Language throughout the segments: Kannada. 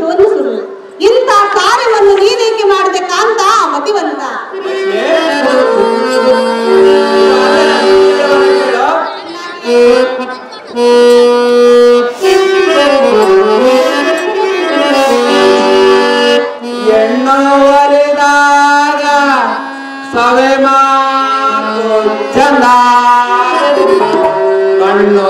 ವಂಚಿಸುವುದು ಸುಳ್ಳು ಇಂಥ ಕಾರ್ಯವನ್ನು ನೀನೇಕೆ ಮಾಡಿದೆ ಕಾಂತ ಮತಿವಂತ ಹೆಣ್ಣು ಒಲಿದಾಗ ಸವೆ ಮಾತು ಚಂದ ಕಣ್ಣು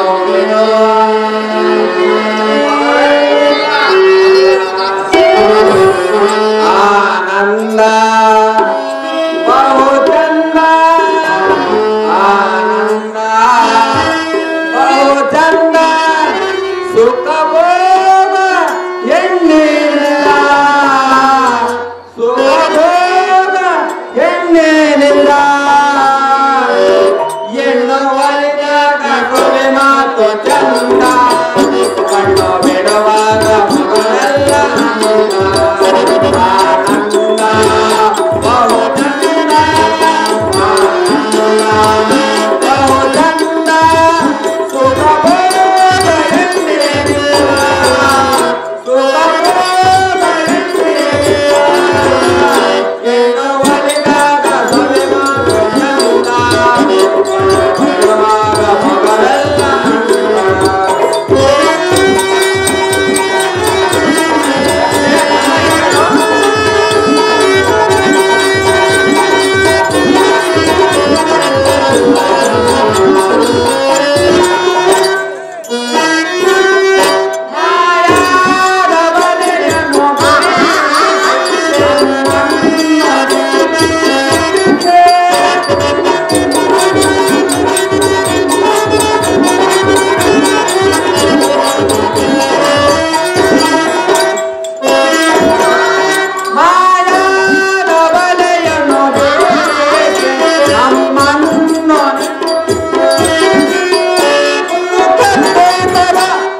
ಆನಂದ ಬಹು ಚಂದ ಆನಂದ ಬಹು ಚಂದ ಸುಖ ಭೋಗ ಹೆಣ್ಣಿನಿಂದ ಸುಖ ಭೋಗ ಹೆಣ್ಣಿನಿಂದ ಹೆಣ್ಣು ಒಲಿದಾಗ ಕೊನೆ ಮಾತು ಚಂದ ಕಣ್ಣು ಬಿಡುವಾಗ ಮಗನೆಲ್ಲ ಆನಂದ ಆನಂದ ಬಹು ಚಂದ ಆನಂದ ಬಹು ಚಂದ ಸುಖ ಭೋಗ ಹೆಣ್ಣಿನಿಂದ ಸುಖ ಭೋಗ ಹೆಣ್ಣಿನಿಂದ ಹೆಣ್ಣು ಒಲಿದಾಗ ಸೊಲೆ ಮಾತು ಚಂದ ಕಣ್ಣು ಬಿಡುವಾಗ ಮಗನೆಲ್ಲ ಮಾಯಾದ ಬಲೆಯನ್ನು ಬೇಕೆ ನಮ್ಮನ್ನು ಕಟ್ಟೇತರ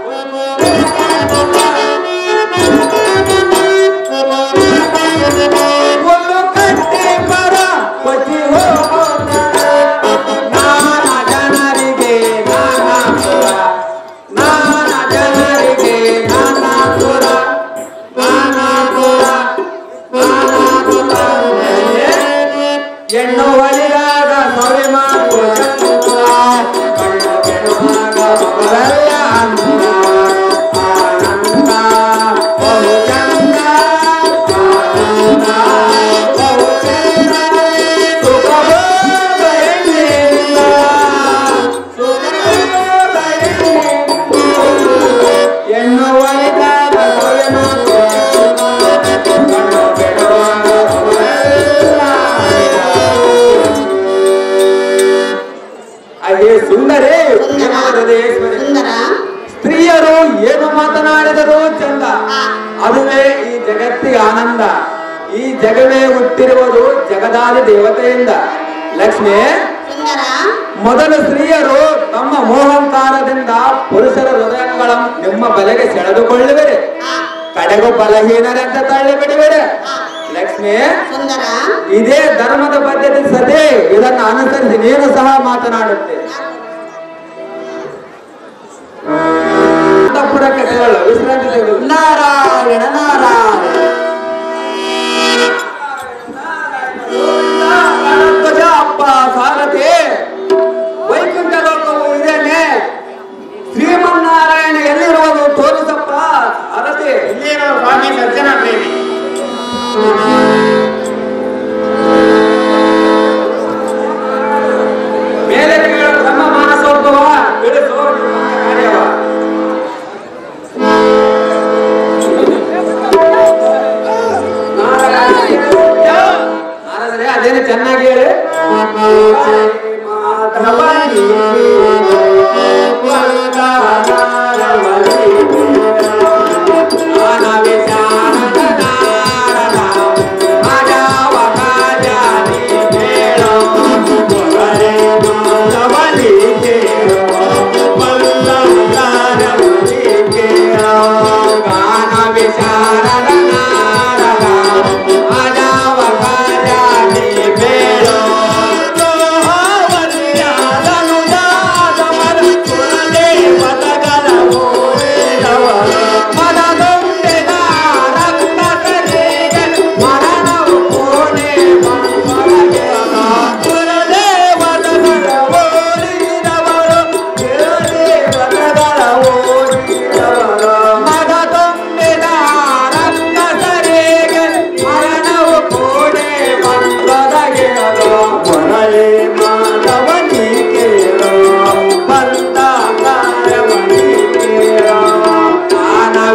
ಹುಲ್ಲು ಕಟ್ಟಿ ಬರ ಕೊಚ್ಚಿ ಹೋಗೋಣ ನಾನಾ ಜನರಿಗೆ ನಾನಾ ಪುರ ನಾನಾ ಜನರಿಗೆ ನಾನಾ ಪುರ ನಾನಾ ಪುರ ನಾನಾ ಪುರ ಹೆಣ್ಣು ಒಲಿದಾಗ ಸೊರೆ ಮಾತು ಕಣ್ಣು ಕೆಡುವಾಗ ಮಗವೆಲ್ಲ ಅಂದ ಆನಂದ ಬಹು ಚಂದ ಆನಂದ ಬಹು ಚಂದ ಸುಖ ಭೋಗ ಹೆಣ್ಣಿನಿಂದ ಸುಖ ಭೋಗ ಹೆಣ್ಣಿನಿಂದ ಹೆಣ್ಣು ಒಲಿದಾಗ ಸೊರೆ ಮಾತು ಕಣ್ಣು ಕೆಡುವಾಗ ಮಗವೆಲ್ಲ ಹಾಗೆ ಸುಂದರೇ ಹೃದಯೇಶ್ವರಿ. ಸುಂದರ ಸ್ತ್ರೀಯರು ಏನು ಮಾತನಾಡಿದರೂ ಚಂದ ಅದುವೇ ಈ ಜಗತ್ತಿಗೆ ಆನಂದ ಈ ಜಗವೇ ಹುಟ್ಟಿರುವುದು ಜಗದಾದಿ ದೇವತೆಯಿಂದ ಲಕ್ಷ್ಮಿ ಸುಂದರ ಮೊದಲು ಸ್ತ್ರೀಯರು ತಮ್ಮ ಮೋಹಂಕಾರದಿಂದ ಪುರುಷರ ಹೃದಯಗಳನ್ನು ನಿಮ್ಮ ಬಲೆಗೆ ಸೆಳೆದುಕೊಳ್ಳುವಿರಿ ಕಡೆಗೂ ಬಲಹೀನರಂತೆ ತಳ್ಳಿ ಬಿಡುವಿರಿ ಲಕ್ಷ್ಮಿ ಸುಂದರ ಇದೇ ಧರ್ಮದ ಪದ್ಧತಿ ಸದೇ ಇದನ್ನು ಅನುಸರಿಸಿ ನೀನು ಸಹ ಮಾತನಾಡುತ್ತೆ ಅಂತಃಪುರಕ್ಕೆ ತೆರಳು ವಿಶ್ರಾಂತಿ ತೆಗೆದು ನಾರಾಯಣ ನಾರಾಯಣ ಗಣಧ್ವಜ ಅಪ್ಪ ಸಾರಥಿ ವೈಕುಂಠ ಲೋಕವು ಇದೇನೆ ಶ್ರೀಮನ್ನಾರಾಯಣ ಎಲ್ಲಿರುವುದು ತೋರಿಸಪ್ಪ ಸಾರಥಿ ಇಲ್ಲಿರೋ ಸ್ವಾಮಿ ಸಜ್ಜನ ಪ್ರೇಮಿ ಮೇಲೆ ಕೇಳು ಬ್ರಹ್ಮ ಮಾನಸೋದ್ಭವ ತಿಳಿಸು ನಿಮ್ಮ ಕಾರ್ಯವ ನಾರದರೆ ಅದೇನು ಚೆನ್ನಾಗಿ ಹೇಳಿ ಮನದೊಂದೆ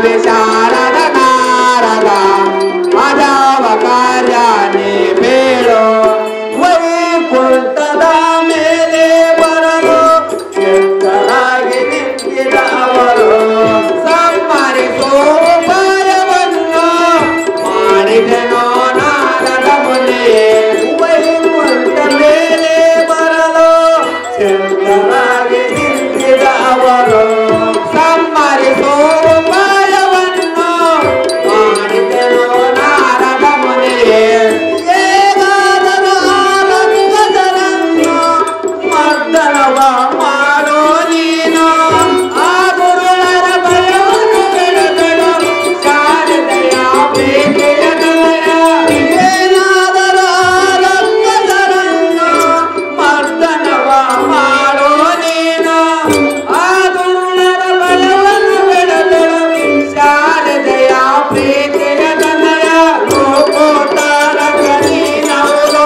ವಿಶಾರದ ನಾರದ ಅಜಾವ ಕಾರ್ಯಾನೇ ಬೇಳು ವೈಕುಂಠದ ಮೇಲೆ ಬರಲು ಎತ್ತರಾಗಿ ನಿಂತಿದ ಅವರು ಸಂಹರಿಸೋ ಉಪಾಯವನ್ನು ಮಾಡಿದನೋ ನಾರದ ಮುನಿ ವೈಕುಂಠ ಮೇಲೆ ಬರಲು ಎತ್ತರಾಗಿ ನಿಂತಿದ ಅವರು ಸಂಹರಿಸೋ ಉಪಾಯವನ್ನು ಮಾಡಿದನೋ ನಾರದ ಮುನಿ ಹೇಗಾದರೂ ಆನಂದರನ್ನು ಮರ್ದನವ ಮಾಡೋ ನೀನು ಆ ಗುರುಳರ ಭಯವನ್ನು ಬೆಳೆದಳು ಶಾರದೆಯ ಪ್ರೀತಿಯ ನಯ ಏನಾದರೂ ಆನಂದರನ್ನು ಮರ್ದನವ ಮಾಡೋ ನೀನು ಆ ಗುರುಳರ ಭಯವನ್ನು ಬೆಳೆದಳು ಶಾರದೆಯ ಪ್ರೀತಿಯ ನಯ ಲೋಕೋತ್ತರ ಕನೀನವರು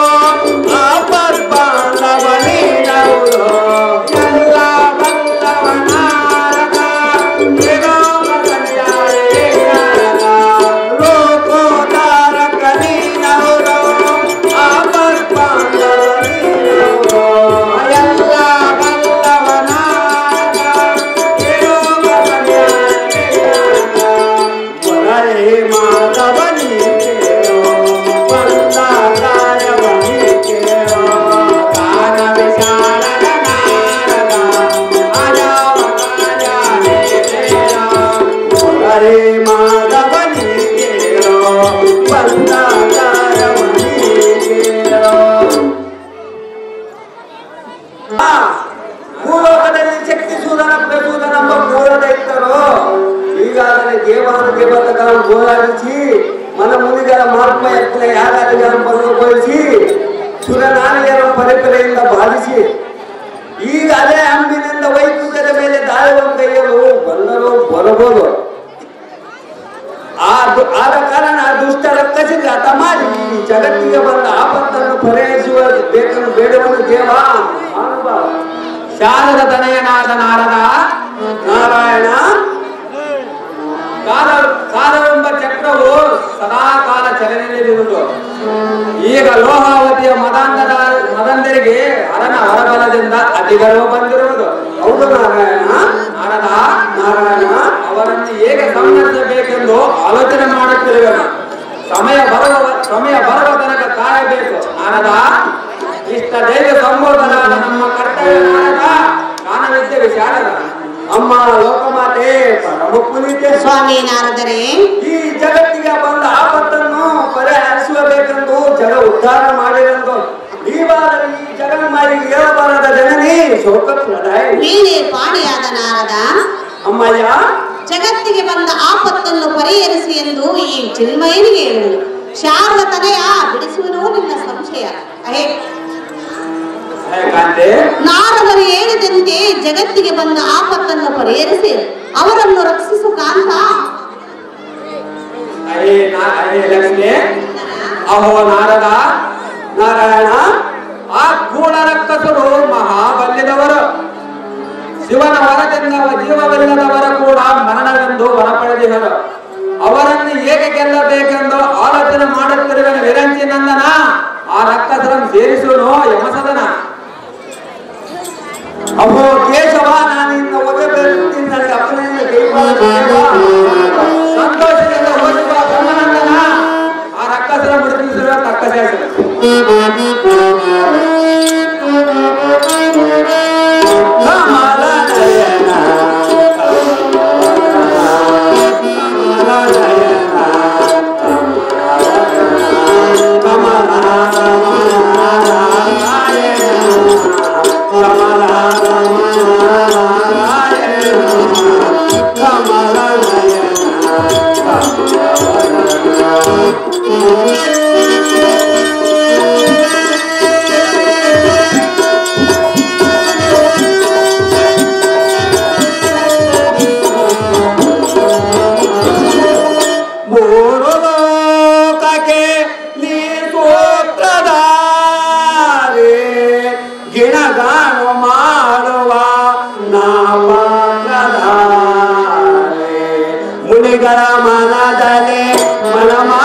ಅಪರ್ಬಾಂಧವನೀನವರು ಎಲ್ಲ ಬಲ್ಲವನಾರದ ವಿನೋದ ಕನ್ಯಾಯೇ ನಾರದ ಲೋಕೋತ್ತರ ಕನೀನವರು ಅಪರ್ಬಾಂಧವನೀನವರು ಎಲ್ಲ ಬಲ್ಲವನಾರದ ವಿನೋದ ಕನ್ಯಾಯೇ ನಾರದ ವರೇ ಮಾಧವನಿ ಕೇಳೋ ಬಂದ ಕಾರ್ಯವನಿ ಕೇಳೋ ಕಾನ ವಿಶಾಲದ ನಾರದ ಅಜಾವ ಕಾರ್ಯಾನೇ ಬೇಡ ವರೇ ಮಾಧವನಿ ಕೇಳೋ ಬಂದ ಕಾರ್ಯವನಿ ಕೇಳೋ ಆ, ಭೂಲೋಕದಲ್ಲಿ ಶಕ್ತಿ ಸೂದನ ಪ್ರಸೂದನೆಂಬ ಮೂಲ ದೈತ್ಯರು ಈಗಾಗಲೇ ದೇವಾನ ದೇವತೆಗಳನ್ನು ಹೋರಾಡಿಸಿ ಮನ ಮುನಿಗಳ ಮಹಾತ್ಮ ಎತ್ತಲ ಯಾಗಾದಿಗಳನ್ನು ಬಲಗೊಳಿಸಿ ಸುರನಾರಿಯರ ಪರಂಪರೆಯಿಂದ ಬಾಧಿಸಿ ಈಗ ಅದೇ ಅಂಬಿನಿಂದ ವೈಕುಂಠದ ಮೇಲೆ ದಾಳಿವನ್ನು ಕೈಯಲು ಬಂದರು ಬರಬಹುದು ಆ ದು- ಆದ ಕಾರಣ ದುಷ್ಟ ರಕ್ಕಸಿಗೆ ಹತ ಮಾಡಿ ಈ ಜಗತ್ತಿಗೆ ಬಂದ ಆಪತ್ತನ್ನು ಪರಿಹರಿಸುವ ಬೇಕನ್ನು ಬೇಡವನ್ನು ದೇವ ಮಹಾನುಭಾವ. ಶಾರದ ತನಯನಾದ ನಾರದ ನಾರಾಯಣ ಕಾಲ ಕಾಲವೆಂಬ ಚಕ್ರವು ಸದಾ ಕಾಲ ಚಲನೆಯಲ್ಲಿರುವುದು ಈಗ ಲೋಹಾವತಿಯ ಮದಾಂಧದ ಮದಂದರಿಗೆ ಹರನ ಹೊರಬಲದಿಂದ ಅತಿಗರ್ವ ಬಂದಿರುವುದು ಹೌದು ನಾರಾಯಣ ನಾರದ ನಾರಾಯಣ ಅವರನ್ನು ಹೇಗೆ ಸಂಹರಿಸಬೇಕೆಂದು ಆಲೋಚನೆ ಮಾಡುತ್ತಿರುವೆನು ಸಮಯ ಬರುವ ಸಮಯ ಬರುವ ತನಕ ಕಾಯಬೇಕು ನಾರದ ಇಷ್ಟ ದೈವ ಸಂಬೋಧನಾದ ನಮ್ಮ ಕರ್ತವ್ಯ ನಾರದ ಕಾಣವಿದ್ದೆ ವಿಚಾರದ ಅಮ್ಮ ಲೋಕಮಾತೆ ಪರಮ ಪುನೀತೆ ಸ್ವಾಮಿ ನಾರದರೆ ಈ ಜಗತ್ತಿಗೆ ಬಂದ ಆಪತ್ತನ್ನು ಪರಿಹರಿಸಬೇಕೆಂದು ಜಗ ಉದ್ಧಾರ ಮಾಡಿರೆಂದು ನೀವಾದರೆ ಈ ಜಗನ್ಮಾರಿಗೆ ಹೇಳಬಾರದ ಜನನಿ ಶೋಕ ಪ್ರದಾಯ ವೀಣೆ ಪಾಣಿಯಾದ ನಾರದ ಅಮ್ಮಯ್ಯ ಜಗತ್ತಿಗೆ ಬಂದ ಆಪತ್ತನ್ನು ಪರಿಹರಿಸಿ ಎಂದು ಈ ಚಿನ್ಮಯನಿಗೆ ಹೇಳುವುದು ಶಾರದ ತನಯ ಬಿಡಿಸುವನು ನಿನ್ನ ಸಂಶಯ ಅಹೇ ಕಾಂತೆ ನಾರದರು ಹೇಳಿದಂತೆ ಜಗತ್ತಿಗೆ ಬಂದ ಆಪತ್ತನ್ನು ಪರಿಹರಿಸಿ ಅವರನ್ನು ರಕ್ಷಿಸು ಕಾಂತ ಅಹೇ ನಾ ಅಹೇ ಲಕ್ಷ್ಮಿ ಅಹೋ ನಾರದ ನಾರಾಯಣ ಆ ಗೂಢ ರಕ್ಕಸರು ಮಹಾಬಲ್ಯದವರು ಶಿವನ ವರದಿಂದ ಜೀವವಿಲ್ಲದವರ ಕೂಡ ಮರಣವೆಂದು ವರ ಪಡೆದಿದರು ಅವರನ್ನು ಹೇಗೆ ಗೆಲ್ಲಬೇಕೆಂದು ಆಲೋಚನೆ ಮಾಡುತ್ತಿರುವನು ವಿರಂಚಿ ನಂದನ ಆ ರಕ್ಕಸರನ್ನು ಸೇರಿಸುವನು ಯಮಸದನ ಅಹೋ ಕೇಶವ ನಾನು ಇನ್ನು ಒದಬೇಕು ನನಗೆ ಅಪ್ಪನಿಂದ ಕೈಪಾದ ಸಂತೋಷದಿಂದ ಹೋಗುವ ಬ್ರಹ್ಮನಂದನ ಆ ರಕ್ಕಸರ ಮುಡಿಸಿರುವ ತಕ್ಕಶಾಸನ ಕಮಲನಯನ ಕಮಲ ಮುನಿಗಳ ಮನದಲ್ಲಿ ಮನಮಾ